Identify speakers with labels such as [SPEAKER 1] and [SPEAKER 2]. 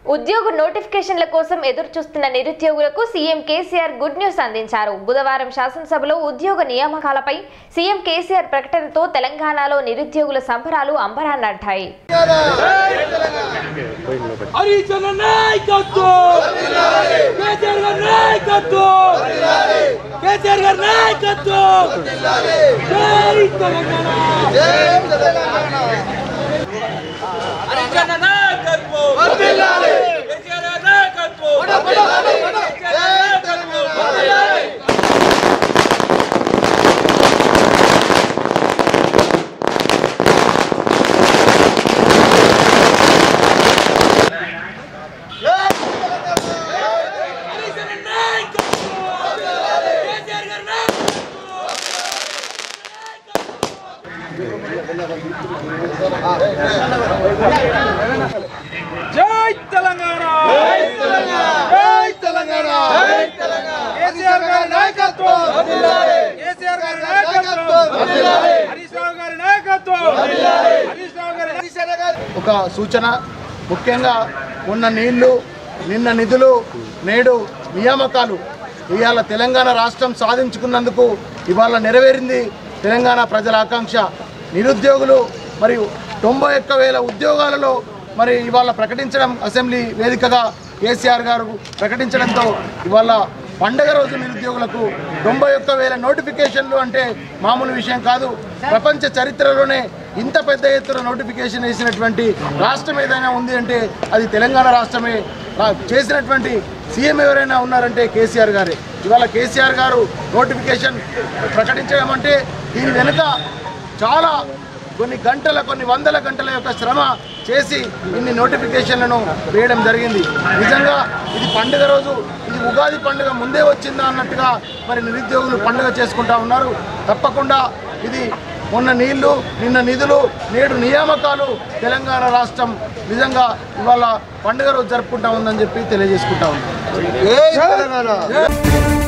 [SPEAKER 1] ఉద్యోగ నోటిఫికేషన్ల కోసం ఎదురు చూస్తున్న నిరుద్యోగులకు సీఎం కేసీఆర్ గుడ్ న్యూస్ అందించారు బుధవారం శాసనసభలో ఉద్యోగ నియామకాలపై సీఎం కేసీఆర్ ప్రకటనతో తెలంగాణలో నిరుద్యోగుల సంబరాలు అంబరాన్నంటాయి
[SPEAKER 2] హరిచంద్ర నాయకత్వం కేసీఆర్ గారి నాయకత్వం కేసీఆర్ గారి నాయకత్వం జై తెలంగాణ హరిచంద్ర నాయకత్వం కేసీఆర్ గారి నాయకత్వం కేసీఆర్ గారి నాయకత్వం హరిచంద్ర నాయకత్వం కేసీఆర్ గారి నాయకత్వం జై తెలంగాణ జై తెలంగాణ జై తెలంగాణ జై తెలంగాణ కేసీఆర్ గారి నాయకత్వం కేసీఆర్ గారి నాయకత్వం హరీష్ రావు గారి నాయకత్వం హరీష్ రావు గారి
[SPEAKER 3] ఒక సూచన ముఖ్యంగా ఉన్న నీళ్లు నిన్న నిధులు నేడు నియామకాలు ఇవాళ తెలంగాణ రాష్ట్రం సాధించుకున్నందుకు ఇవాళ నెరవేరింది తెలంగాణ ప్రజల ఆకాంక్ష నిరుద్యోగులు మరియు తొంభై ఒక్క వేల ఉద్యోగాలలో మరి ఇవాళ ప్రకటించడం అసెంబ్లీ వేదికగా కేసీఆర్ గారు ప్రకటించడంతో ఇవాళ పండగ రోజు నిరుద్యోగులకు తొంభై ఒక్క వేల నోటిఫికేషన్లు అంటే మామూలు విషయం కాదు ప్రపంచ చరిత్రలోనే ఇంత పెద్ద ఎత్తున నోటిఫికేషన్ వేసినటువంటి రాష్ట్రం ఏదైనా ఉంది అంటే అది తెలంగాణ రాష్ట్రమే రా- చేసినటువంటి సీఎం ఎవరైనా ఉన్నారంటే కేసీఆర్ గారే ఇవాళ కేసీఆర్ గారు నోటిఫికేషన్ ప్రకటించడం అంటే దీని వెనుక చాలా కొన్ని గంటల కొన్ని వందల గంటల యొక్క శ్రమ చేసి ఇన్ని నోటిఫికేషన్లను వేయడం జరిగింది నిజంగా ఇది పండుగ రోజు ఇది ఉగాది పండుగ ముందే వచ్చిందా అన్నట్టుగా మరి నిరుద్యోగులు పండుగ చేసుకుంటా ఉన్నారు తప్పకుండా ఇది మొన్న నీళ్లు నిన్న నిధులు నేడు నియామకాలు తెలంగాణ రాష్ట్రం నిజంగా ఇవాళ పండుగ రోజు జరుపుకుంటా ఉందని చెప్పి తెలియజేసుకుంటా ఉన్నాం